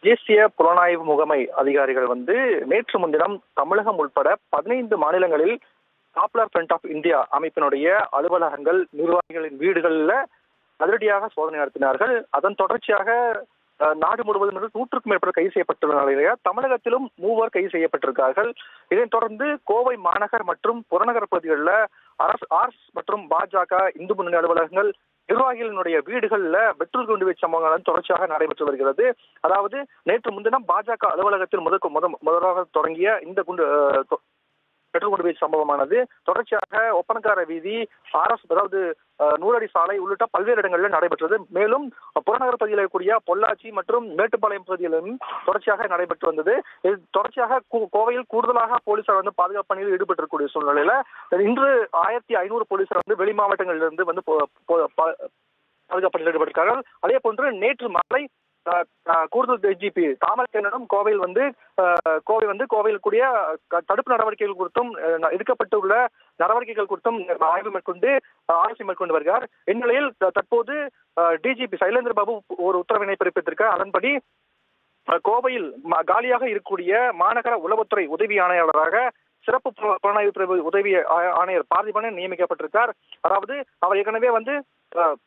தேசிய புலனாய்வு முகமை அதிகாரிகள் வந்து நேற்று முன்தினம் தமிழகம் உட்பட பதினைந்து மாநிலங்களில் பாப்புலர் ஃப்ரண்ட் ஆஃப் இந்தியா அமைப்பினுடைய அலுவலகங்கள் நிர்வாகிகளின் வீடுகளில் அதிரடியாக சோதனை நடத்தினார்கள் அதன் தொடர்ச்சியாக அஹ், நாடு முழுவதும் இருந்து நூற்றுக்கும் மேற்பட்ட கைது செய்யப்பட்டுள்ள நிலையில தமிழகத்திலும் மூவர் கைது செய்யப்பட்டிருக்கார்கள் இதைத் தொடர்ந்து கோவை மாநகர் மற்றும் புறநகர் பகுதிகளில் அரசு ஆர்ஸ் மற்றும் பாஜக இந்து முன்னணி அலுவலகங்கள் நிர்வாகிகளினுடைய வீடுகளில் பெட்ரோல் குண்டு வெடிச்ச சம்பவங்கள் தொடர்ச்சியாக நடைபெற்று வருகிறது அதாவது நேற்று முன்தினம் பாஜக அலுவலகத்தில் முதல் முத முதலாக தொடங்கிய இந்த குண்டு அஹ், தொ- பெட்ரோல் குண்டு வெடிச்ச சம்பவமானது தொடர்ச்சியாக ஒப்பனக்கார வீதி ஆர்எஸ் அதாவது அஹ், நூறடி சாலை உள்ளிட்ட பல்வேறு இடங்களில் நடைபெற்றது மேலும் புறநகர் பகுதியில் இருக்கக்கூடிய பொள்ளாச்சி மற்றும் மேட்டுப்பாளையம் பகுதியிலும் தொடர்ச்சியாக நடைபெற்று வந்தது இது தொடர்ச்சியாக கோ- கோவையில் கூடுதலாக போலீசார் வந்து பாதுகாப்பு பணியில் ஈடுபட்டிருக்கக்கூடிய சூழ்நிலையில இன்று ஆயிரத்தி ஐநூறு போலீசார் வந்து வெளி மாவட்டங்களிலிருந்து வந்து போ- போ- பா- பாதுகாப்பு பணியில் ஈடுபட்டிருக்கார்கள் அதே போன்று நேற்று மாலை அஹ், அஹ், கூடுதல் டிஜிபி தாமரக்கண்ணனும் கோவையில் வந்து அஹ், கோவை வந்து கோவையில் கூடிய க- தடுப்பு நடவடிக்கைகள் குறித்தும் அஹ், எடுக்கப்பட்டுள்ள நடவடிக்கைகள் குறித்தும் ஆய்வு மேற்கொண்டு அஹ், ஆலோசனை மேற்கொண்டு வருகிறார் இந்நிலையில் த- தற்போது டிஜிபி சைலேந்திர பாபு ஒரு உத்தரவினை பிறப்பித்திருக்கார் அதன்படி அஹ், கோவையில் ம- காலியாக இருக்கக்கூடிய மாநகர உளவுத்துறை உதவி ஆணையாளராக சிறப்பு புல- புலனாய்வு பிரிவு உதவி ஆ- ஆணையர் பார்த்திபனன் நியமிக்கப்பட்டிருக்கார் அதாவது அவர் ஏற்கனவே வந்து அஹ்,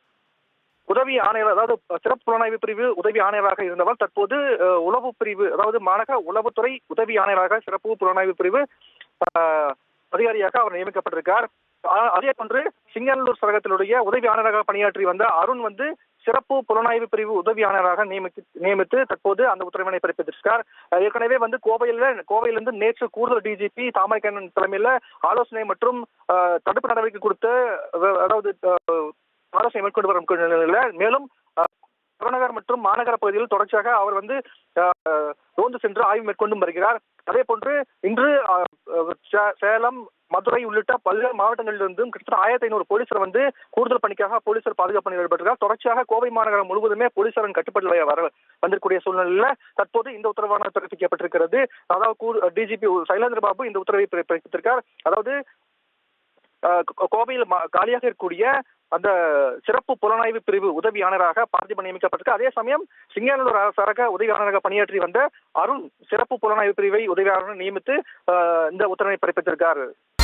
உதவி ஆணையர் அதாவது சிறப்பு புலனாய்வு பிரிவு உதவி ஆணையராக இருந்தவர் தற்போது அஹ், உளவு பிரிவு அதாவது மாநகர உளவுத்துறை உதவி ஆணையராக சிறப்பு புலனாய்வு பிரிவு அஹ், அதிகாரியாக அவர் நியமிக்கப்பட்டிருக்கார் ஆ- அதே போன்று சிங்கநல்லூர் சரகத்தினுடைய உதவி ஆணையராக பணியாற்றி வந்த அருண் வந்து சிறப்பு புலனாய்வு பிரிவு உதவி ஆணையராக நியமித்து நியமித்து தற்போது அந்த உத்தரவினை பிறப்பித்திருக்கார் அஹ், ஏற்கனவே வந்து கோவையில கோவையிலிருந்து நேற்று கூடுதல் டிஜிபி தாமரைக்கண்ணன் தலைமையில ஆலோசனை மற்றும் அஹ், தடுப்பு நடவடிக்கை குறித்து அஹ், அதாவது அஹ், ஆலோசனை மேற்கொண்டு வரும் நிலையில மேலும் அஹ், புறநகர் மற்றும் மாநகர பகுதியில் தொடர்ச்சியாக அவர் வந்து அஹ், ரோந்து சென்று ஆய்வு மேற்கொண்டும் வருகிறார் அதே போன்று இன்று அஹ், அஹ், சே- சேலம் மதுரை உள்ளிட்ட பல்வேறு மாவட்டங்களிலிருந்தும் கிட்டத்தட்ட ஆயிரத்தி ஐநூறு போலீசார் வந்து கூடுதல் பணிக்காக போலீசார் பாதுகாப்பு பணியில் ஈடுபட்டிருக்கார் தொடர்ச்சியாக கோவை மாநகரம் முழுவதுமே போலீசாரின் கட்டுப்பாட்டில் வர வந்திருக்கூடிய சூழ்நிலையில தற்போது இந்த உத்தரவான பிறப்பிக்கப்பட்டிருக்கிறது அதாவது டிஜிபி சைலேந்திர பாபு இந்த உத்தரவை பிற- பிறப்பித்திருக்கார் அதாவது அஹ், கோ- கோவையில் ம- காலியாக இருக்கக்கூடிய அந்த சிறப்பு புலனாய்வு பிரிவு உதவி ஆணையராக பார்த்திபன் நியமிக்கப்பட்டிருக்கு அதே சமயம் சிங்கநல்லூர் சரக உதவி ஆணையராக பணியாற்றி வந்த அருண் சிறப்பு புலனாய்வு பிரிவை உதவி ஆணையர் நியமித்து அஹ், இந்த உத்தரவை பிறப்பித்திருக்கார்